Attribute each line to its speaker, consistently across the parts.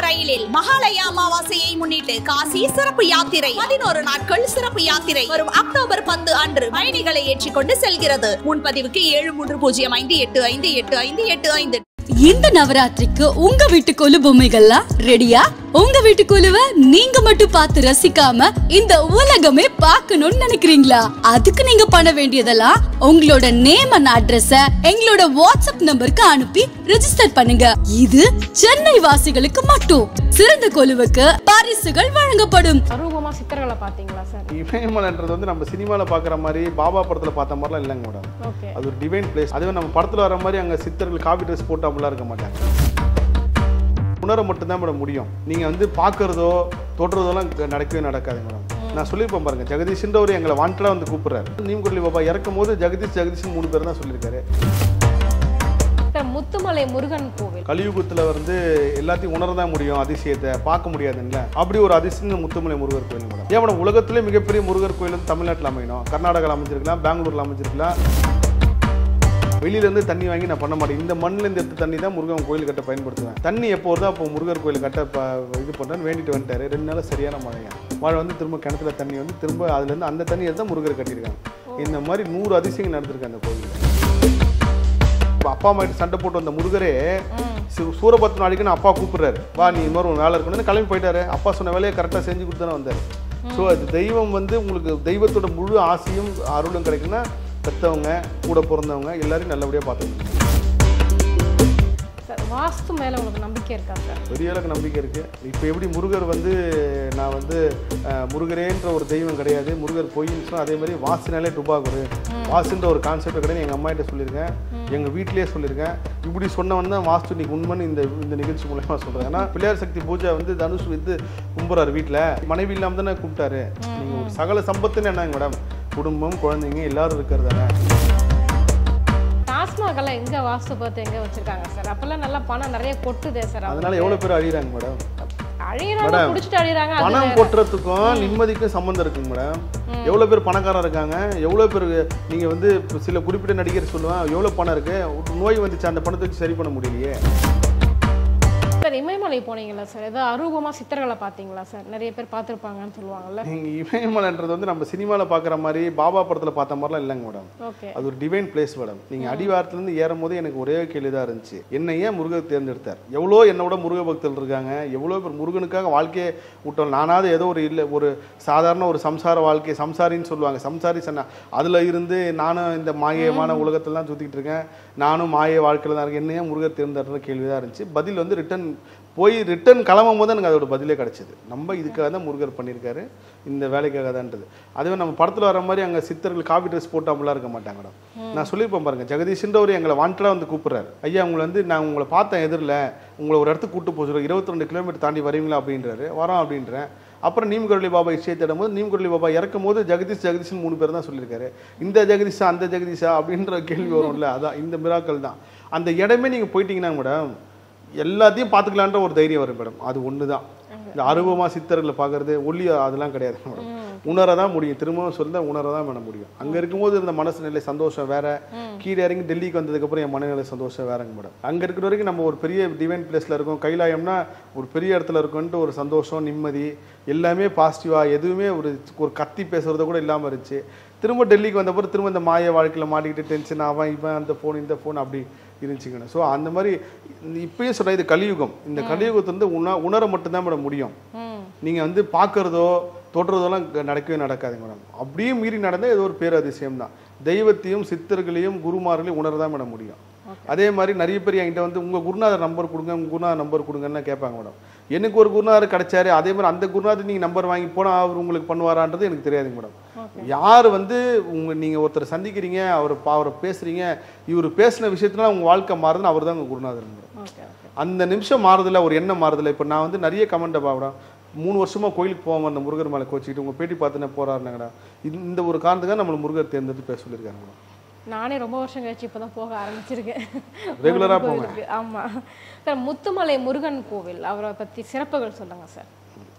Speaker 1: ரயிலில் மகாலய அமாவாசையை முன்னிட்டு காசி சிறப்பு யாத்திரை பதினோரு நாட்கள் சிறப்பு யாத்திரை வரும் அக்டோபர் பத்து அன்று பயணிகளை ஏற்றிக்கொண்டு செல்கிறது முன்பதிவுக்கு ஏழு மூன்று பூஜ்ஜியம் ஐந்து எட்டு ஐந்து எட்டு ஐந்து எட்டு ஐந்து
Speaker 2: இந்த நவராத்திரிக்கு உங்க வீட்டு கொலு பொம்மைகள்லாம் ரெடியா உங்க வீட்டு கொலுவை நீங்க மட்டும் பார்த்து ரசிக்காம இந்த உலகமே பார்க்கணும்னு நினைக்கிறீங்களா அதுக்கு நீங்க பண்ண வேண்டியதெல்லாம் உங்களோட நேம் அண்ட் அட்ரஸ எங்களோட வாட்ஸ்அப் நம்பருக்கு அனுப்பி ரெஜிஸ்டர் பண்ணுங்க இது சென்னை வாசிகளுக்கு மட்டும் சிறந்த கொலுவுக்கு பரிசுகள் வழங்கப்படும்
Speaker 3: அரூபமா சித்திரங்களை பார்த்தீங்களா சார்
Speaker 4: இமயமலைன்றது வந்து நம்ம சினிமாவில் பார்க்குற மாதிரி பாபா படத்தில் பார்த்த மாதிரிலாம் இல்லைங்க மேடம்
Speaker 3: ஓகே
Speaker 4: அது ஒரு டிவைன் பிளேஸ் அதுவே நம்ம படத்தில் வர மாதிரி அங்கே சித்தர்கள் காவி ட்ரெஸ் போட்டு அப்படிலாம் இருக்க மாட்டாங்க உணர மட்டும்தான் மேடம் முடியும் நீங்கள் வந்து பார்க்குறதோ தொடுறதோலாம் இங்க நடக்கவே நடக்காது மேடம் நான் சொல்லியிருப்பேன் பாருங்க ஜெகதீஷ்ன்றவர் எங்களை வாண்டடாக வந்து கூப்பிட்றாரு நீம்குரலி பாபா இறக்கும் போது ஜெகதீஷ் ஜெகதீஷ் மூணு பேர் தான் சொல்லியிருக்காரு
Speaker 3: சார் முத்துமலை முருகன் கோவில்
Speaker 4: கலியுகத்தில் வந்து எல்லாத்தையும் உணர தான் முடியும் அதிசயத்தை பார்க்க முடியாதுல்ல அப்படி ஒரு அதிசயம் முத்துமலை முருகர் கோயில் மேடம் ஏன் மேடம் உலகத்திலே மிகப்பெரிய முருகர் கோயில் வந்து தமிழ்நாட்டில் அமையணும் கர்நாடகாவில் அமைஞ்சிருக்கலாம் பெங்களூரில் அமைஞ்சிருக்கலாம் வெளியிலேருந்து தண்ணி வாங்கி நான் பண்ண மாட்டேன் இந்த மண்ணிலேருந்து எடுத்த தண்ணி தான் முருகன் கோயில் கட்ட பயன்படுத்துவேன் தண்ணி எப்போ வருதோ அப்போ முருகர் கோயில் கட்ட ப இது பண்ணுறேன்னு வேண்டிட்டு வந்துட்டாரு ரெண்டு நாள் சரியான மழையா மழை வந்து திரும்ப கிணத்துல தண்ணி வந்து திரும்ப அதுலேருந்து அந்த தண்ணி எடுத்து தான் முருகர் கட்டியிருக்காங்க இந்த மாதிரி நூறு அதிசயங்கள் நடந்திருக்கு அந்த கோயிலில் இப்போ அப்பா அம்மா கிட்ட சண்டை போட்டு வந்த முருகரே சு- சூரபத்மன் அடிக்கணும் அப்பா கூப்பிடுறாரு வா நீ இந்த மாதிரி ஒரு வேலை இருக்கணும்னு கிளம்பி போயிட்டாரு அப்பா சொன்ன வேலையை கரெக்டாக செஞ்சு கொடுத்து தானே வந்தார் ஸோ அது தெய்வம் வந்து உங்களுக்கு தெய்வத்தோட முழு ஆசையும் அருளும் கிடைக்குன்னா பெற்றவங்க கூட பிறந்தவங்க எல்லாரையும் நல்லபடியாக பார்த்துக்கணும்
Speaker 3: சார் வாஸ்து மேல உங்களுக்கு நம்பிக்கை இருக்கா சார்
Speaker 4: பெரிய அளவுக்கு நம்பிக்கை இருக்குது இப்போ எப்படி முருகர் வந்து நான் வந்து அஹ், முருகரேன்ற ஒரு தெய்வம் கிடையாது முருகர் பொய்ன்னு சொன்னா அதே மாதிரி வாசினாலே டுபாகுரு வாசுன்ற ஒரு கான்செப்ட் கிடையாது எங்கள் அம்மா கிட்ட சொல்லியிருக்கேன் எங்கள் வீட்டிலேயே சொல்லியிருக்கேன் இப்படி சொன்னவன் தான் வாஸ்து இன்னைக்கு உண்மைன்னு இந்த இந்த நிகழ்ச்சி மூலயமா சொல்கிறேன் ஏன்னா பிள்ளையார் சக்தி பூஜை வந்து தனுஷ் வந்து கும்புறாரு வீட்டில் மனைவி இல்லாமல் தானே கூப்பிட்டாரு நீங்கள் ஒரு சகல சம்பத்துன்னு என்னங்க மேடம் குடும்பம் குழந்தைங்க எல்லாரும் இருக்கிறது தானே
Speaker 3: டாஸ்மாக் எல்லாம் எங்க வாஸ்து பார்த்து எங்க வச்சிருக்காங்க சார் அப்பெல்லாம் நல்லா பணம் நிறைய கொட்டுதே சார்
Speaker 4: அதனால எவ்வளோ பேர் அழியிறாங்க மேடம்
Speaker 3: அழியிறாங்க
Speaker 4: மேடம்,
Speaker 3: குடிச்சிட்டு அழியிறாங்க அது
Speaker 4: பணம்
Speaker 3: வேற.
Speaker 4: கொட்டுறதுக்கும் நிம்மதிக்கும் சம்மந்தம் இருக்குங்க மேடம் எவ்வளோ பேர் பணக்காரர் இருக்காங்க எவ்வளோ பேர் நீங்கள் வந்து இப்ப சில குறிப்பிட்ட நடிகர் சொல்லுவேன் எவ்வளோ பணம் இருக்கு ஒரு நோய் வந்துச்சு அந்த பணத்தை வச்சு சரி பண்ண முடியலையே
Speaker 3: சார் இமயமலை போனீங்களா சார் ஏதோ அரூபமா சித்திரங்களை பார்த்தீங்களா சார் நிறைய பேர் பார்த்துருப்பாங்கன்னு சொல்லுவாங்கல்ல
Speaker 4: நீங்கள் இமயமலைன்றது வந்து நம்ம சினிமாவில் பார்க்குற மாதிரி பாபா படத்தில் பார்த்த மாதிரிலாம் இல்லைங்க மேடம்
Speaker 3: ஓகே
Speaker 4: அது ஒரு டிவைன் பிளேஸ் மேடம் நீங்கள் அடிவாரத்துலேருந்து ஏறும் போது எனக்கு ஒரே கேள்வி தான் இருந்துச்சு என்னை ஏன் முருகர் தேர்ந்தெடுத்தார் எவ்வளோ என்னோட முருக பக்தர்கள் இருக்காங்க எவ்வளோ பேர் முருகனுக்காக வாழ்க்கையை விட்டோம் நானாவது ஏதோ ஒரு இல்லை ஒரு சாதாரண ஒரு சம்சார வாழ்க்கை சம்சாரின்னு சொல்லுவாங்க சம்சாரி சொன்னா அதில் இருந்து நானும் இந்த மாயமான உலகத்தில் தான் சுற்றிக்கிட்டு இருக்கேன் நானும் மாய வாழ்க்கையில் தான் இருக்கேன் என்னையே முருகர் தேர்ந்தெடுத்த கேள்வி தான் இருந்துச்சு பதில் வந்து ரிட்டன் போய் ரிட்டன் கிளம்பும் போது எனக்கு அதோட பதிலே கிடச்சிது நம்ம இதுக்காக தான் முருகர் பண்ணியிருக்காரு இந்த வேலைக்காக தான்றது அதுவே நம்ம படத்தில் வர மாதிரி அங்கே சித்தர்கள் காவி ட்ரெஸ் போட்டு அப்படிலாம் இருக்க மாட்டாங்க மேடம் நான் சொல்லியிருப்பேன் பாருங்க ஜெகதீஷ்ன்றவர் எங்களை வாண்டடாக வந்து கூப்பிட்றாரு ஐயா உங்களை வந்து நான் உங்களை பார்த்தேன் எதிரில் உங்களை ஒரு இடத்துக்கு கூட்டு போக சொல்கிறேன் இருபத்தி ரெண்டு கிலோமீட்டர் தாண்டி வரீங்களா அப்படின்றாரு வரோம் அப்படின்றேன் அப்புறம் நீம்குரலி பாபா இசையை தேடும் போது நீம்குரலி பாபா இறக்கும் போது ஜெகதீஷ் ஜெகதீஷ்னு மூணு பேர் தான் சொல்லியிருக்காரு இந்த ஜெகதீஷா அந்த ஜெகதீஷா அப்படின்ற கேள்வி வரும்ல அதான் இந்த மிராக்கள் தான் அந்த இடமே நீங்கள் போயிட்டீங்கன்னா மேடம் எல்லாத்தையும் பார்த்துக்கலான்ற ஒரு தைரியம் வரும் மேடம் அது ஒன்று தான் இந்த அருவமாக சித்தர்களை பார்க்கறது ஒல்லி அதெல்லாம் கிடையாது மேடம் உணர தான் முடியும் திரும்பவும் சொல்ல உணர தான் மேடம் முடியும் அங்கே இருக்கும்போது இருந்த மனசு நிலை சந்தோஷம் வேற கீழே இறங்கி டெல்லிக்கு வந்ததுக்கப்புறம் என் மனநிலை சந்தோஷம் வேறங்க மேடம் அங்கே இருக்கிற வரைக்கும் நம்ம ஒரு பெரிய டிவைன் பிளேஸில் இருக்கோம் கைலாயம்னா ஒரு பெரிய இடத்துல இருக்கோன்ட்டு ஒரு சந்தோஷம் நிம்மதி எல்லாமே பாசிட்டிவாக எதுவுமே ஒரு ஒரு கத்தி பேசுறது கூட இல்லாமல் இருந்துச்சு திரும்ப டெல்லிக்கு வந்தப்பறம் திரும்ப இந்த மாய வாழ்க்கையில் மாட்டிக்கிட்டு டென்ஷன் அவன் இவன் அந்த ஃபோன் இந்த ஃபோன் அப்படி இருந்துச்சுங்கண்ணா ஸோ அந்த மாதிரி இப்பயும் சொல்கிறேன் இது கலியுகம் இந்த கலியுகத்தை வந்து உண உணர மட்டும்தான் மேடம் முடியும்
Speaker 3: ம்
Speaker 4: நீங்கள் வந்து பார்க்குறதோ தொடுறதோலாம் இங்க நடக்கவே நடக்காதுங்க மேடம் அப்படியே மீறி நடந்தால் ஏதோ ஒரு பேரதிசயம் தான் தெய்வத்தையும் சித்தர்களையும் குருமார்களையும் உணர தான் மேடம் முடியும் அதே மாதிரி நிறைய பேர் என்கிட்ட வந்து உங்கள் குருநாதர் நம்பர் கொடுங்க உங்கள் குருநாதர் நம்பர் கொடுங்கன்னு கேட்பாங்க மேடம் எனக்கு ஒரு குருநாதர் கிடைச்சாரு அதே மாதிரி அந்த குருநாதர் நீங்கள் நம்பர் வாங்கி போனால் அவர் உங்களுக்கு பண்ணுவாரான்றது எனக்கு தெரியாதுங்க மேடம் யார் வந்து உங்க நீங்கள் ஒருத்தர் சந்திக்கிறீங்க அவர் பா- அவரை பேசுகிறீங்க இவர் பேசின விஷயத்துல உங்கள் வாழ்க்கை மாறுதுன்னு அவர் தான் உங்கள் குருநாதர் மேடம்
Speaker 3: ஓகே ஓகே
Speaker 4: அந்த நிமிஷம் மாறுதில்ல ஒரு எண்ணம் மாறுதில்ல இப்போ நான் வந்து நிறைய கமெண்ட்டை பார்க்குறேன் மூணு வருஷமா கோயிலுக்கு போகாம அந்த முருகர் மேலே கோச்சிக்கிட்டு உங்கள் பேட்டி பார்த்துனே போறாருனாங்கடா இந்த- இந்த ஒரு காரணத்துக்காக நம்மளை முருகர் தேர்ந்தெடுத்து பேச சொல்லியிருக்காங்க மேடம்
Speaker 3: நானே ரொம்ப வருஷம் கழிச்சு இப்போ தான் போக ஆரம்பிச்சிருக்கேன்
Speaker 4: Regular ஆ
Speaker 3: முருகன் கோவிலுக்கு. ஆமா சார் முத்துமலை முருகன் கோவில் அவரை பத்தி சிறப்புகள் சொல்லுங்க சார்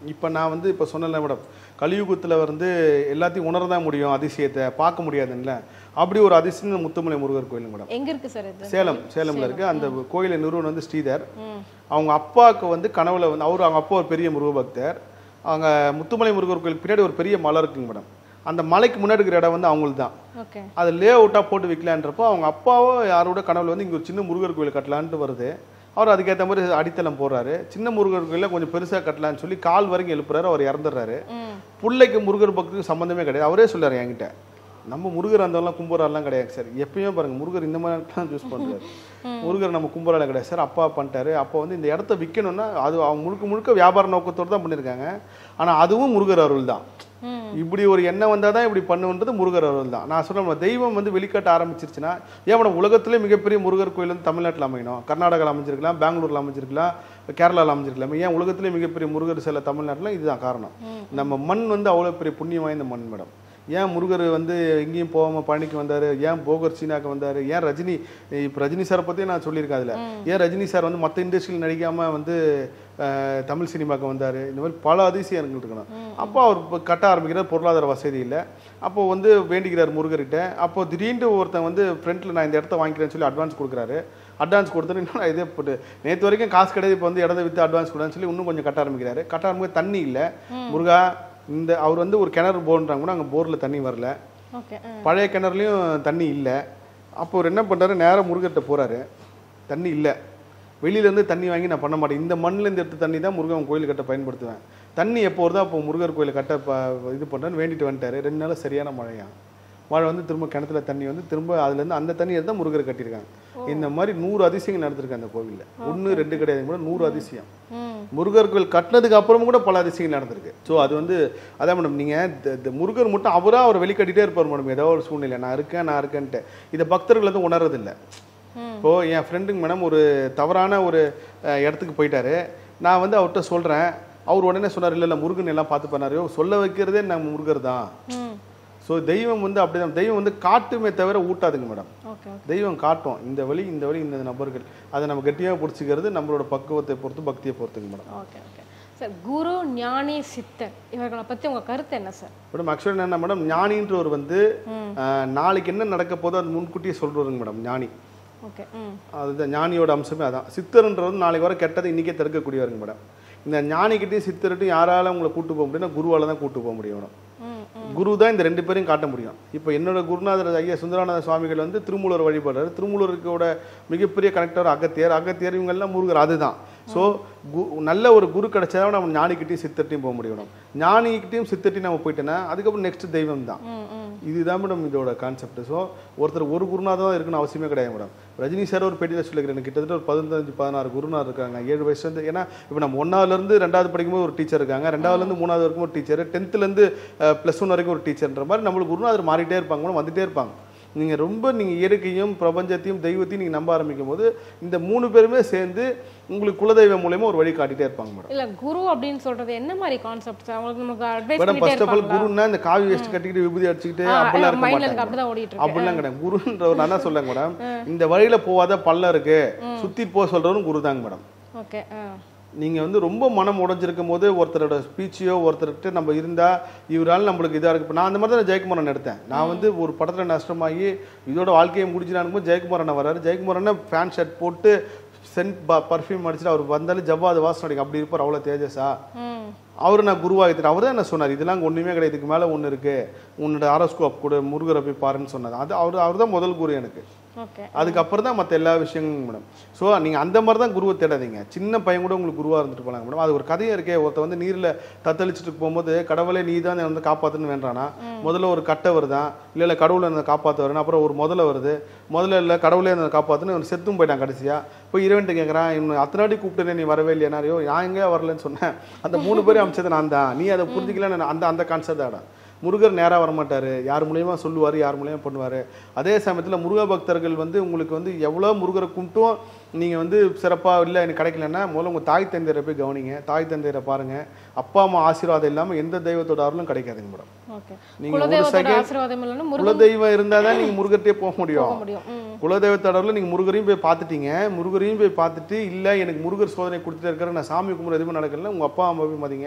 Speaker 4: இப்போ நான் வந்து இப்போ சொன்னல மேடம் கலியுகத்தில் வந்து எல்லாத்தையும் உணர தான் முடியும் அதிசயத்தை பார்க்க முடியாதுல்ல அப்படி ஒரு அதிசயம் இந்த முத்துமலை முருகர் கோயில் மேடம்
Speaker 3: எங்க இருக்கு சார் இது
Speaker 4: சேலம் சேலம்ல இருக்கு அந்த கோயிலை நிறுவனம் வந்து ஸ்ரீதர்
Speaker 3: ம்
Speaker 4: அவங்க அப்பாவுக்கு வந்து கனவுல வந்து அவர் அவங்க அப்பா ஒரு பெரிய முருக பக்தர் அவங்க முத்துமலை முருகர் கோயிலுக்கு பின்னாடி ஒரு பெரிய மலை இருக்குங்க மேடம் அந்த மலைக்கு முன்னாடி இருக்கிற இடம் வந்து அவங்களுக்கு தான்
Speaker 3: ஓகே
Speaker 4: அதை லே அவுட்டாக போட்டு விற்கலான்றப்போ அவங்க அப்பாவோ யாரோட கனவுல வந்து இங்கே ஒரு சின்ன முருகர் கோயில் கட்டலான்ட்டு வருது அவர் அதுக்கேற்ற மாதிரி அடித்தளம் போடுறாரு சின்ன முருகர் கோயிலில் கொஞ்சம் பெருசாக கட்டலான்னு சொல்லி கால் வரைக்கும் எழுப்புறாரு அவர் இறந்துடுறாரு
Speaker 3: ம்
Speaker 4: பிள்ளைக்கு முருகர் பக்திக்கு சம்மந்தமே கிடையாது அவரே சொல்றாரு என்கிட்ட நம்ம முருகர் அந்தெல்லாம் கும்புறாலாம் கிடையாது சார் எப்பயுமே பாருங்க முருகர் இந்த மாதிரி தான் சூஸ் பண்றாரு முருகர் நம்ம கும்புறால கிடையாது சார் அப்பா பண்ணிட்டாரு அப்போ வந்து இந்த இடத்த விற்கணும்னா அது அவங்க முழுக்க முழுக்க வியாபார நோக்கத்தோடு தான் பண்ணியிருக்காங்க ஆனா அதுவும் முருகர் அருள் தான்
Speaker 3: ம்
Speaker 4: இப்படி ஒரு எண்ணம் வந்தால் தான் இப்படி பண்ணுன்றது முருகர் அருள் தான் நான் சொல்றேன் தெய்வம் வந்து வெளிக்காட்ட ஆரம்பிச்சிருச்சுன்னா ஏன் மேடம் உலகத்திலே மிகப்பெரிய முருகர் கோயில் வந்து தமிழ்நாட்டில் அமையணும் கர்நாடகாவில் அமைஞ்சிருக்கலாம் பெங்களூர்ல அமைஞ்சிருக்கலாம் கேரளாவில் அமைஞ்சிருக்கலாம் ஏன் உலகத்திலே மிகப்பெரிய முருகர் சிலை தமிழ்நாட்டில் இதுதான் காரணம் நம்ம மண் வந்து அவ்வளோ பெரிய புண்ணியம் வாய்ந்த மண் மேடம் ஏன் முருகர் வந்து எங்கேயும் போகாம பழனிக்கு வந்தார் ஏன் போகர் சீனாக்கு வந்தார் ஏன் ரஜினி இப்போ ரஜினி சாரை பற்றியும் நான் சொல்லியிருக்கேன் அதில் ஏன் ரஜினி சார் வந்து மற்ற இண்டஸ்ட்ரியில் நடிக்காமல் வந்து அஹ், தமிழ் சினிமாக்கு வந்தார் இந்த மாதிரி பல அதிசயங்கள் இருக்கணும் அப்போ அவர் இப்போ கட்ட ஆரம்பிக்கிறார் பொருளாதார வசதி இல்லை அப்போ வந்து வேண்டிக்கிறார் முருகர்கிட்ட அப்போ திடீர்னு ஒருத்தன் வந்து ஃப்ரண்ட்டில் நான் இந்த இடத்த வாங்கிக்கிறேன்னு சொல்லி அட்வான்ஸ் கொடுக்குறாரு அட்வான்ஸ் கொடுத்துட்டு இன்னும் நான் இதே போட்டு நேற்று வரைக்கும் காசு கிடையாது இப்போ வந்து இடத்த விற்று அட்வான்ஸ் கொடுன்னு சொல்லி இன்னும் கொஞ்சம் கட்ட ஆரம்பிக்கிறாரு கட்ட ஆரம்பிக்க தண்ணி இல்லை முருகா இந்த அவர் வந்து ஒரு கிணறு போன்றாங்க கூட அங்கே போரில் தண்ணி வரல
Speaker 3: ஓகே
Speaker 4: பழைய கிணறுலையும் தண்ணி இல்லை அப்போ அவர் என்ன பண்ணுறாரு நேராக முருகர்கிட்ட போகிறாரு தண்ணி இல்லை வெளியிலேருந்து தண்ணி வாங்கி நான் பண்ண மாட்டேன் இந்த மண்ணிலேருந்து எடுத்த தண்ணி தான் முருகன் கோயில் கட்ட பயன்படுத்துவேன் தண்ணி எப்போ வருதோ அப்போ முருகர் கோயில் கட்ட ப இது பண்ணுறேன்னு வேண்டிட்டு வந்துட்டாரு ரெண்டு நாள் சரியான மழையா மழை வந்து திரும்ப கிணத்துல தண்ணி வந்து திரும்ப அதுலேருந்து அந்த தண்ணி எடுத்து தான் முருகர் கட்டியிருக்காங்க இந்த மாதிரி நூறு அதிசயங்கள் நடந்திருக்கு அந்த கோவிலில் ஒன்று ரெண்டு கிடையாது கூட நூறு அதிசயம்
Speaker 3: ம்
Speaker 4: முருகர் கோயில் கட்டினதுக்கு அப்புறமும் கூட பல அதிசயங்கள் நடந்திருக்கு ஸோ அது வந்து அதான் மேடம் நீங்கள் இந்த முருகர் மட்டும் அவராக அவர் வெளிக்கட்டிட்டே இருப்பார் மேடம் ஏதோ ஒரு சூழ்நிலை நான் இருக்கேன் நான் இருக்கேன்ட்டு இதை பக்தர்கள் வந்து உணர்றதில்லை
Speaker 3: ம்.
Speaker 4: இப்போ என் ஃப்ரெண்டுங்க மேடம் ஒரு தவறான ஒரு அஹ், இடத்துக்கு போயிட்டாரு நான் வந்து அவர்கிட்ட சொல்கிறேன் அவர் உடனே சொன்னார் இல்லை இல்லை முருகன் எல்லாம் பார்த்து பண்ணாரு சொல்ல வைக்கிறதே நம்ம முருகர் தான்
Speaker 3: ம்
Speaker 4: ஸோ தெய்வம் வந்து அப்படிதான் தெய்வம் வந்து காட்டுமே தவிர ஊட்டாதுங்க மேடம்
Speaker 3: ஓகே ஓகே
Speaker 4: தெய்வம் காட்டும் இந்த வழி இந்த வழி இந்த நபர்கள் அதை நம்ம கெட்டியாக பிடிச்சிக்கிறது நம்மளோட பக்குவத்தை பொறுத்து பக்தியை பொறுத்துங்க மேடம்
Speaker 3: ஓகே ஓகே சார் குரு ஞானி சித்தர் இவர்களை பத்தி உங்க கருத்து என்ன சார்
Speaker 4: மேடம் ஆக்சுவலாக என்ன மேடம் ஞானின்றவர் வந்து
Speaker 3: ம்.
Speaker 4: அஹ், நாளைக்கு என்ன நடக்க போதோ அது முன்கூட்டியே சொல்றவருங்க மேடம் ஞானி
Speaker 3: ஓகே ம்
Speaker 4: அதுதான் ஞானியோட அம்சமே அதான் சித்தர்ன்றது நாளைக்கு வர கெட்டதை இன்றைக்கே தடுக்கக்கூடியவருங்க மேடம் இந்த ஞானிக்கிட்டையும் சித்தர்கிட்டையும் யாரால உங்களை கூட்டு போக முடியும்னா குருவால தான் கூட்டு போக முடியும் மேடம்
Speaker 3: ம் ம்
Speaker 4: குரு தான் இந்த ரெண்டு பேரையும் காட்ட முடியும் இப்போ என்னோட குருநாதர் ஐயா சுந்தரானந்த சுவாமிகள் வந்து திருமூலர் வழிபடுறாரு திருமூலருக்கோட மிகப்பெரிய கனெக்டர் அகத்தியர் அகத்தியர் இவங்கெல்லாம் முருகர் அதுதான் ஸோ கு நல்ல ஒரு குரு கிடைச்சா நம்ம ஞானிக்கிட்டையும் சித்தர்ட்டையும் போக முடியும் மேடம் ஞானிக்கிட்டையும் சித்தர்ட்டையும் நம்ம போயிட்டோன்னா அதுக்கப்புறம் நெக்ஸ்ட் தெய்வம் தான்
Speaker 3: ம் ம்
Speaker 4: இதுதான் மேடம் இதோட கான்செப்ட் ஸோ ஒருத்தர் ஒரு குருநாதர் தான் இருக்குன்னு அவசியமே கிடையாது மேடம் ரஜினி சார் ஒரு பேட்டியில் சொல்லிக்கிறேன் கிட்டத்தட்ட ஒரு பதினஞ்சு பதினாறு குருநாதர் இருக்காங்க ஏழு வயசுலேருந்து ஏன்னா இப்போ நம்ம ஒன்றாவதுலேருந்து ரெண்டாவது படிக்கும்போது ஒரு டீச்சர் இருக்காங்க ரெண்டாவதுலேருந்து மூணாவது வரைக்கும் ஒரு டீச்சர் டென்த்துலேருந்து ப்ளஸ் ஒன் வரைக்கும் ஒரு டீச்சர்ன்ற மாதிரி நம்மளுக்கு குருநாதர் மாறிட்டே இருப்பாங்க மேடம் வந்துட்டே இருப்பாங்க நீங்கள் ரொம்ப நீங்கள் இயற்கையும் பிரபஞ்சத்தையும் தெய்வத்தையும் நீங்கள் நம்ப ஆரம்பிக்கும் போது இந்த மூணு பேருமே சேர்ந்து உங்களுக்கு குலதெய்வம் மூலயமா ஒரு வழி காட்டிட்டே இருப்பாங்க மேடம்
Speaker 3: இல்ல குரு அப்படின்னு சொல்றது என்ன மாதிரி கான்செப்ட் சார் அவங்களுக்கு நமக்கு அட்வைஸ்
Speaker 4: மேடம்
Speaker 3: பண்ணிட்டே
Speaker 4: ஃபர்ஸ்ட் ஆஃப் ஆல்
Speaker 3: இருப்பாங்களா
Speaker 4: குருன்னா இந்த காவி வேஸ்ட் கட்டிக்கிட்டு விபூதி அடிச்சுக்கிட்டு அப்படிலாம் இருக்க
Speaker 3: மைண்ட்ல
Speaker 4: மாட்டாங்க
Speaker 3: எனக்கு அப்படிதான் ஓடிட்டு இருக்கு
Speaker 4: அப்படிலாம் கிடையாது குருன்ற ஒரு நான் சொல்லுங்க மேடம் இந்த வழியில போகாத பள்ளம் இருக்கு சுத்தி போக சொல்றவரும் குரு தாங்க மேடம்
Speaker 3: ஓகே ஆ
Speaker 4: நீங்க வந்து ரொம்ப மனம் உடைஞ்சிருக்கும் போது ஒருத்தரோட ஸ்பீச்சையோ ஒருத்தர்கிட்ட நம்ம இருந்தா இவரால் நம்மளுக்கு இதா இருக்கு இப்ப நான் அந்த மாதிரி தான் ஜெயக்குமாரன் எடுத்தேன் நான் வந்து ஒரு படத்துல நஷ்டமாகி இதோட வாழ்க்கையை முடிச்சுனாலும் ஜெயக்குமாரன் வராரு ஜெயக்குமாரன் ஃபேன் ஷர்ட் போட்டு சென்ட் பர்ஃப்யூம் அடிச்சுட்டு அவர் வந்தாலும் ஜவ்வாது வாசனை அடிக்கும் அப்படி இருப்பார் அவ்வளோ தேஜஸா
Speaker 3: ம்
Speaker 4: அவர் நான் குருவாகிட்டு அவர் தான் என்ன சொன்னார் இதெல்லாம் ஒன்றுமே கிடையாது இதுக்கு மேலே ஒன்று இருக்கு உன்னோட ஆரோஸ்கோப் கூட முருகரை போய் பாருன்னு சொன்னது அது அவர் அவர் தான் முதல் குரு எனக்கு
Speaker 3: ஓகே
Speaker 4: அதுக்கப்புறம் தான் மற்ற எல்லா விஷயங்களும் மேடம் ஸோ நீங்கள் அந்த மாதிரி தான் குருவை தேடாதீங்க சின்ன பையன் கூட உங்களுக்கு குருவாக இருந்துட்டு போனாங்க மேடம் அது ஒரு கதையே இருக்கே ஒருத்த வந்து நீரில் தத்தளிச்சுட்டு போகும்போது கடவுளே நீ தான் வந்து காப்பாற்றுன்னு வேண்டானா முதல்ல ஒரு கட்டை வருதான் இல்லை இல்லை கடவுளை என்னை காப்பாற்ற வரணும் அப்புறம் ஒரு முதல்ல வருது முதல்ல இல்லை கடவுளே என்னை காப்பாற்றுன்னு அவன் செத்தும் போயிட்டான் கடைசியா போய் இறைவன்ட்டு கேட்குறான் இன்னும் அத்தனை வாட்டி கூப்பிட்டேனே நீ வரவே இல்லையா ஐயோ நான் எங்கே வரலன்னு சொன்னேன் அந்த மூணு பேரும் அமைச்சது நான் தான் நீ அதை புரிஞ்சிக்கலன்னு அந்த அந்த கான்செப்ட் ஆடா முருகர் நேராக வரமாட்டார் யார் மூலியமா சொல்லுவார் யார் மூலியமா பண்ணுவார் அதே சமயத்தில் முருக பக்தர்கள் வந்து உங்களுக்கு வந்து எவ்வளோ முருகரை கும்பிட்டும் நீங்கள் வந்து சிறப்பாக இல்லை எனக்கு கிடைக்கலன்னா முதல்ல உங்கள் தாய் தந்தையரை போய் கவனிங்க தாய் தந்தையரை பாருங்கள் அப்பா அம்மா ஆசீர்வாதம் இல்லாமல் எந்த தெய்வத்தோட அருளும் கிடைக்காதுங்க மேடம்
Speaker 3: ஓகே
Speaker 4: நீங்க ஒரு
Speaker 3: குலதெய்வத்தோட
Speaker 4: second
Speaker 3: ஆசீர்வாதம் இல்லைன்னா முருகன்
Speaker 4: குலதெய்வம் இருந்தால் தான் நீங்கள் முருகர்கிட்டே போக முடியும்
Speaker 3: போக முடியும் ம்
Speaker 4: குலதெய்வத்தடவில் நீங்கள் முருகரையும் போய் பார்த்துட்டீங்க முருகரையும் போய் பார்த்துட்டு இல்லை எனக்கு முருகர் சோதனை கொடுத்துட்டே இருக்கிற நான் சாமி கும்பிட்ற எதுவுமே நடக்கல உங்கள் அப்பா அம்மா போய் மதிங்க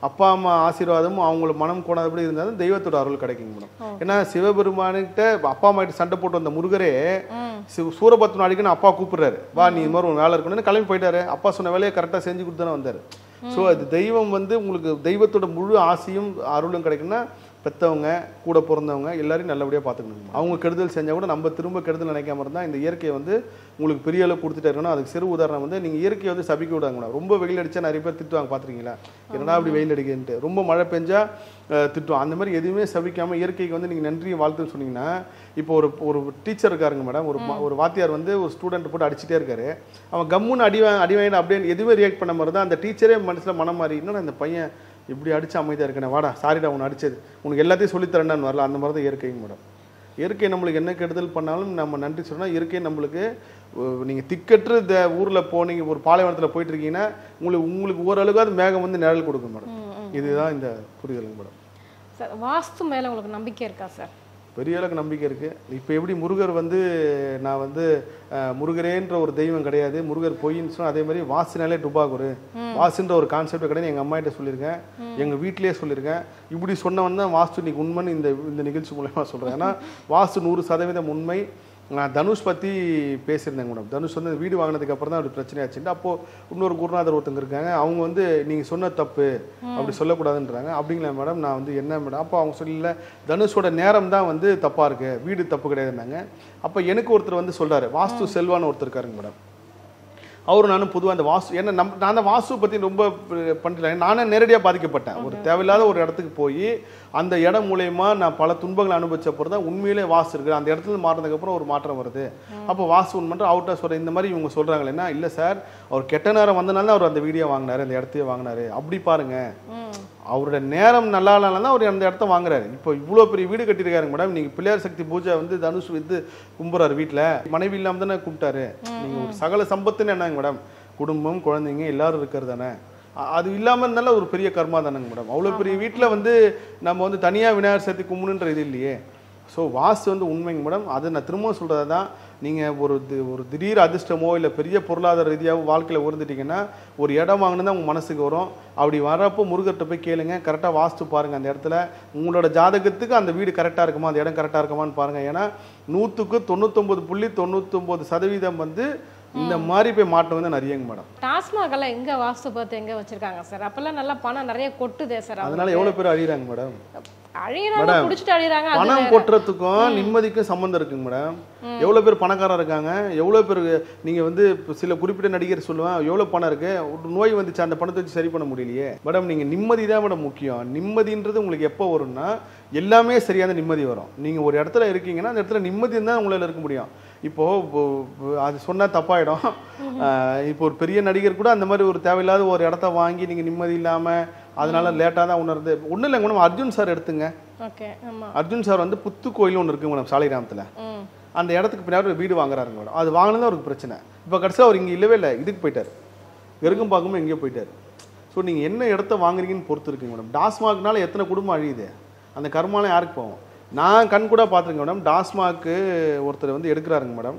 Speaker 4: அப்பா அம்மா ஆசீர்வாதமும் அவங்கள மனம் கோணாதபடி இருந்தாலும் தெய்வத்தோட அருள் கிடைக்குங்க மேடம் ஏன்னா சிவபெருமான்கிட்ட அப்பா அம்மா கிட்ட சண்டை போட்டு வந்த முருகரே சிவ- சூரபத்மன் அடிக்கணும் அப்பா கூப்பிடுறாரு வா நீ இது மாதிரி ஒரு வேலை இருக்கணும்னு கிளம்பி போயிட்டாரு அப்பா சொன்ன வேலையை கரெக்டாக செஞ்சு கொடுத்து தானே வந்தார் ஸோ அது தெய்வம் வந்து உங்களுக்கு தெய்வத்தோட முழு ஆசையும் அருளும் கிடைக்குன்னா பெற்றவங்க கூட பிறந்தவங்க எல்லாரையும் நல்லபடியாக பார்த்துக்கணும் அவங்க கெடுதல் செஞ்சால் கூட நம்ம திரும்ப கெடுதல் நினைக்காம இருந்தால் இந்த இயற்கையை வந்து உங்களுக்கு பெரிய அளவு கொடுத்துட்டே இருக்கணும் அதுக்கு சிறு உதாரணம் வந்து நீங்கள் இயற்கையை வந்து சபிக்க விடாங்க மேடம். ரொம்ப வெயில் அடிச்சா நிறைய பேர் திட்டுவாங்க பார்த்துருக்கீங்களா என்னடா அப்படி வெயில் அடிக்குதுன்ட்டு ரொம்ப மழை பெஞ்சா அஹ், திட்டுவான் அந்த மாதிரி எதுவுமே சபிக்காமல் இயற்கைக்கு வந்து நீங்கள் நன்றி வாழ்த்துன்னு சொன்னீங்கன்னா இப்போ ஒரு ஒரு டீச்சர் இருக்காருங்க மேடம் ஒரு மா- ஒரு வாத்தியார் வந்து ஒரு ஸ்டூடெண்ட் போட்டு அடிச்சிட்டே இருக்காரு அவன் கம்முன்னு அடி வா- அடி வாங்கிட்டு அப்படியே எதுவுமே ரியாக்ட் பண்ண மாதிரி தான் அந்த டீச்சரே மனசில் மனம் மாறி இன்னும் இந்த பையன் இப்படி அடிச்சு அமைதியாக இருக்கேன் வாடா சாரிடா உன்னை அடிச்சது உனக்கு எல்லாத்தையும் சொல்லித்தரேன்டான்னு வரல அந்த மாதிரி தான் இயற்கைங்க மேடம் இயற்கை நம்மளுக்கு என்ன கெடுதல் பண்ணாலும் நம்ம நன்றி சொன்னால் இயற்கை நம்மளுக்கு நீங்கள் திக்கற்று இந்த ஊரில் போனீங்க ஒரு பாலைவனத்தில் போயிட்டு இருக்கீங்கன்னா உங்களுக்கு உங்களுக்கு ஓரளவுக்கு மேகம் வந்து நிழல் கொடுக்கும் மேடம் இதுதான் இந்த புரிதலுங்க மேடம்
Speaker 3: சார் வாஸ்து மேல உங்களுக்கு நம்பிக்கை இருக்கா சார்
Speaker 4: பெரிய அளவுக்கு நம்பிக்கை இருக்குது இப்போ எப்படி முருகர் வந்து நான் வந்து அஹ், முருகரேன்ற ஒரு தெய்வம் கிடையாது முருகர் பொய்ன்னு சொன்னா அதே மாதிரி வாசினாலே டுபாகுரு வாசுன்ற ஒரு கான்செப்ட் கிடையாது எங்கள் அம்மா கிட்ட சொல்லியிருக்கேன் எங்கள் வீட்டிலேயே சொல்லியிருக்கேன் இப்படி சொன்னவன் தான் வாஸ்து இன்னைக்கு உண்மைன்னு இந்த இந்த நிகழ்ச்சி மூலயமா சொல்கிறேன் ஏன்னா வாஸ்து நூறு சதவீதம் உண்மை நான் தனுஷ் பற்றி பேசியிருந்தேன் மேடம் தனுஷ் வந்து வீடு வாங்கினதுக்கு அப்புறம் தான் அப்படி பிரச்சனையாச்சுட்டு அப்போது இன்னொரு குருநாதர் ஒருத்தங்க இருக்காங்க அவங்க வந்து நீங்கள் சொன்ன தப்பு அப்படி சொல்லக்கூடாதுன்றாங்க அப்படிங்களா மேடம் நான் வந்து என்ன மேடம் அப்போ அவங்க சொல்லல தனுஷோட நேரம் தான் வந்து தப்பாக இருக்கு வீடு தப்பு கிடையாதுன்னாங்க அப்போ எனக்கு ஒருத்தர் வந்து சொல்றாரு வாஸ்து செல்வான்னு ஒருத்தர் இருக்காருங்க மேடம் அவரு நானும் பொதுவாக அந்த வாசு ஏன்னா நம் நான் அந்த வாசு பற்றி ரொம்ப பண்ணல நானே நேரடியாக பாதிக்கப்பட்டேன் ஒரு தேவையில்லாத ஒரு இடத்துக்கு போய் அந்த இடம் மூலயமா நான் பல துன்பங்களை அனுபவிச்சப்போ தான் உண்மையிலே வாசு இருக்குது அந்த இடத்துல இருந்து மாறினதுக்கப்புறம் ஒரு மாற்றம் வருது அப்போ வாசு உண்மன்ற அவுட்டாக சொல்கிற இந்த மாதிரி இவங்க சொல்கிறாங்களேன்னா இல்லை சார் அவர் கெட்ட நேரம் வந்தனால தான் அவர் அந்த வீடியோ வாங்கினாரு அந்த இடத்தையே வாங்கினாரு அப்படி பாருங்க அவரோட நேரம் நல்லா இல்லைனா தான் அவர் அந்த இடத்த வாங்குறாரு இப்போ இவ்வளோ பெரிய வீடு கட்டியிருக்காருங்க மேடம் நீங்கள் பிள்ளையார் சக்தி பூஜை வந்து தனுஷ் வந்து கும்புறாரு வீட்டில் மனைவி இல்லாமல் தானே கும்பிட்டாரு நீங்கள் ஒரு சகல சம்பத்துன்னு என்னங்க மேடம் குடும்பம் குழந்தைங்க எல்லாரும் இருக்கிறது தானே அ- அது இல்லாமல் இருந்தாலும் ஒரு பெரிய கர்மா தானேங்க மேடம் அவ்வளோ பெரிய வீட்டில் வந்து நம்ம வந்து தனியாக விநாயகர் சக்தி கும்பிடுன்ற இது இல்லையே ஸோ வாஸ்து வந்து உண்மைங்க மேடம் அது நான் திரும்பவும் சொல்கிறது தான் நீங்கள் ஒரு தி- ஒரு திடீர் அதிர்ஷ்டமோ இல்லை பெரிய பொருளாதார ரீதியாகவோ வாழ்க்கையில் உயர்ந்துட்டீங்கன்னா ஒரு இடம் வாங்கினா தான் உங்கள் மனசுக்கு வரும் அப்படி வரப்போ முருகர்கிட்ட போய் கேளுங்க கரெக்டாக வாஸ்து பாருங்கள் அந்த இடத்துல உங்களோட ஜாதகத்துக்கு அந்த வீடு கரெக்டாக இருக்குமா அந்த இடம் கரெக்டாக இருக்குமான்னு பாருங்கள் ஏன்னா நூற்றுக்கு தொண்ணூத்தொம்பது புள்ளி தொண்ணூத்தொம்பது சதவீதம் வந்து இந்த மாதிரி போய் மாட்டம் வந்து நிறையங்க மேடம்
Speaker 3: டாஸ்மாக் எல்லாம் எங்க வாஸ்து பார்த்து எங்க வச்சிருக்காங்க சார் அப்பெல்லாம் நல்லா பணம் நிறைய கொட்டுதே சார்
Speaker 4: அதனால எவ்வளோ பேர் அழியிறாங்க மேடம்
Speaker 3: அழியறாங்க
Speaker 4: மேடம்,
Speaker 3: குடிச்சிட்டு அழியறாங்க அது
Speaker 4: பணம் கொட்டுறதுக்கும் நிம்மதிக்கும் சம்மந்தம் இருக்குங்க மேடம் எவ்வளோ பேர் பணக்காரர் இருக்காங்க எவ்வளோ பேர் நீங்கள் வந்து இப்ப சில குறிப்பிட்ட நடிகர் சொல்லுவேன் எவ்வளோ பணம் இருக்கு ஒரு நோய் வந்துச்சு அந்த பணத்தை வச்சு சரி பண்ண முடியலையே மேடம் நீங்கள் நிம்மதி தான் மேடம் முக்கியம் நிம்மதின்றது உங்களுக்கு எப்போ வரும்னா எல்லாமே சரியான நிம்மதி வரும் நீங்கள் ஒரு இடத்துல இருக்கீங்கன்னா அந்த இடத்துல நிம்மதி இருந்தால் உங்களால் இருக்க முடியும் இப்போ இப்போ- இப்போ அது சொன்னால் தப்பாயிடும் ஆஹ் இப்போ ஒரு பெரிய நடிகர் கூட அந்த மாதிரி ஒரு தேவையில்லாத ஒரு இடத்த வாங்கி நீங்கள் நிம்மதி இல்லாமல் அதனால லேட்டாக தான் உணர்ந்து ஒன்றும் இல்லைங்க மேடம் அர்ஜுன் சார் எடுத்துங்க
Speaker 3: ஓகே ஆமா
Speaker 4: அர்ஜுன் சார் வந்து புத்து கோயில் ஒன்று இருக்குங்க மேடம் சாலிகிராமத்தில்
Speaker 3: ம்
Speaker 4: அந்த இடத்துக்கு பின்னாடி ஒரு வீடு வாங்குறாருங்க மேடம் அது வாங்கினது அவருக்கு பிரச்சனை இப்போ கடைசியாக அவர் இங்கே இல்லவே இல்லை இதுக்கு போயிட்டார் வெறுக்கும் பார்க்கும்போது எங்கேயோ போயிட்டார் ஸோ நீங்கள் என்ன இடத்த வாங்குறீங்கன்னு பொறுத்து இருக்குங்க மேடம் டாஸ்மாக்னால எத்தனை குடும்பம் அழியுது அந்த கர்மாலாம் யாருக்கு போகும் நான் கண் கூட பார்த்துருக்கேன் மேடம் டாஸ்மாக்கு ஒருத்தர் வந்து எடுக்கிறாருங்க மேடம்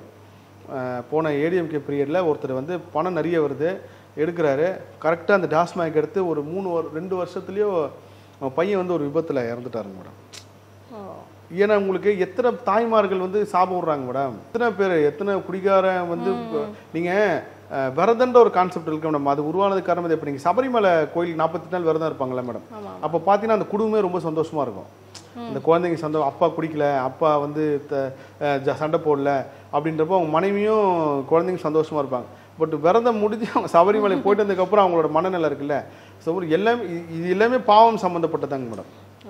Speaker 4: அஹ் போன ஏடிஎம்கே பீரியடில் ஒருத்தர் வந்து பணம் நிறைய வருது எடுக்கிறாரு கரெக்டாக அந்த டாஸ்மாக் எடுத்து ஒரு மூணு வரு ரெண்டு வருஷத்துலேயோ அவன் பையன் வந்து ஒரு விபத்தில் இறந்துட்டாருங்க மேடம்
Speaker 3: ஓ
Speaker 4: ஏன்னா உங்களுக்கு எத்தனை தாய்மார்கள் வந்து சாபம் விடுறாங்க மேடம் எத்தனை பேர் எத்தனை குடிகாரன் வந்து இப்ப நீங்க அஹ், விரதன்ற ஒரு கான்செப்ட் இருக்கு மேடம் அது உருவானது காரணம் இது இப்போ நீங்கள் சபரிமலை கோயிலுக்கு நாற்பத்தி நாள் விரதம் இருப்பாங்களே மேடம்
Speaker 3: ஆமா
Speaker 4: அப்போ பார்த்தீங்கன்னா அந்த குடும்பமே ரொம்ப சந்தோஷமா இருக்கும் அந்த குழந்தைங்க சந்தோஷம் அப்பா குடிக்கல அப்பா வந்து த- அஹ், ஜ- சண்டை போடல அப்படின்றப்போ அவங்க மனைவியும் குழந்தைங்க சந்தோஷமா இருப்பாங்க பட் விரதம் முடிஞ்சு அவங்க சபரிமலை போயிட்டு வந்ததுக்கப்புறம் அவங்களோட மனநிலை இருக்குல்ல ஸோ எல்லாமே இது- இது எல்லாமே பாவம் சம்மந்தப்பட்டதாங்க மேடம்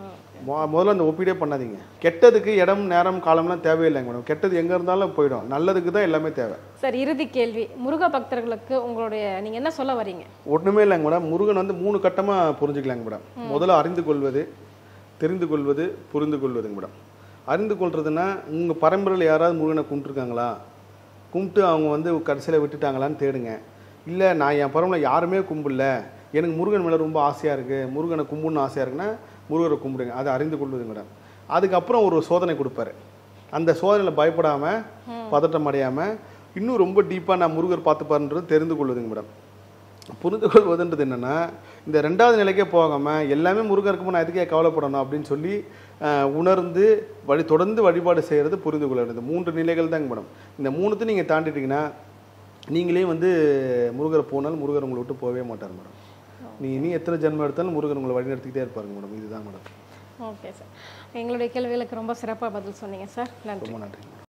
Speaker 4: மொ- முதல்ல அந்த ஒப்பீடே பண்ணாதீங்க கெட்டதுக்கு இடம் நேரம் காலம்லாம் தேவையில்லைங்க மேடம் கெட்டது எங்கே இருந்தாலும் போயிடும் நல்லதுக்கு தான் எல்லாமே தேவை
Speaker 3: சார் இறுதி கேள்வி முருக பக்தர்களுக்கு உங்களுடைய நீங்க என்ன சொல்ல வரீங்க
Speaker 4: ஒன்றுமே இல்லைங்க மேடம் முருகன் வந்து மூணு கட்டமாக புரிஞ்சுக்கலாங்க மேடம் முதல்ல அறிந்து கொள்வது தெரிந்து கொள்வது புரிந்து கொள்வதுங்க மேடம் அறிந்து கொள்றதுன்னா உங்கள் பரம்பரையில் யாராவது முருகனை கும்பிட்டுருக்காங்களா கும்பிட்டு அவங்க வந்து கடைசியில் விட்டுட்டாங்களான்னு தேடுங்க இல்லை நான் என் பரம்பரையில் யாருமே கும்பிடல எனக்கு முருகன் மேலே ரொம்ப ஆசையாக இருக்குது முருகனை கும்பிடணும்னு ஆசையாக இருக்குன்னா முருகரை கும்பிடுங்க அதை அறிந்து கொள்வது மேடம் அதுக்கப்புறம் ஒரு சோதனை கொடுப்பாரு அந்த சோதனையில் பயப்படாமல் பதட்டம் அடையாமல் இன்னும் ரொம்ப டீப்பாக நான் முருகர் பார்த்துப்பாருன்றது தெரிந்து கொள்வதுங்க மேடம் புரிந்து கொள்வதுன்றது என்னென்னா இந்த ரெண்டாவது நிலைக்கே போகாமல் எல்லாமே முருகன் இருக்கும்போது நான் எதுக்கே கவலைப்படணும் அப்படின்னு சொல்லி அஹ், உணர்ந்து வழி தொடர்ந்து வழிபாடு செய்கிறது புரிந்து கொள்வது இந்த மூன்று நிலைகள் தாங்க மேடம் இந்த மூணுத்தையும் நீங்கள் தாண்டிட்டீங்கன்னா நீங்களே வந்து முருகரை போனால் முருகர் உங்களை விட்டு போகவே மாட்டார் மேடம் நீ இனி எத்தனை ஜென்மம் எடுத்தாலும் முருகன் உங்களை வழி நடத்திக்கிட்டே இருப்பாருங்க மேடம் இதுதான் மேடம்
Speaker 3: ஓகே சார் எங்களுடைய கேள்விகளுக்கு ரொம்ப சிறப்பாக பதில் சொன்னீங்க சார் நன்றி
Speaker 4: ரொம்ப நன்றி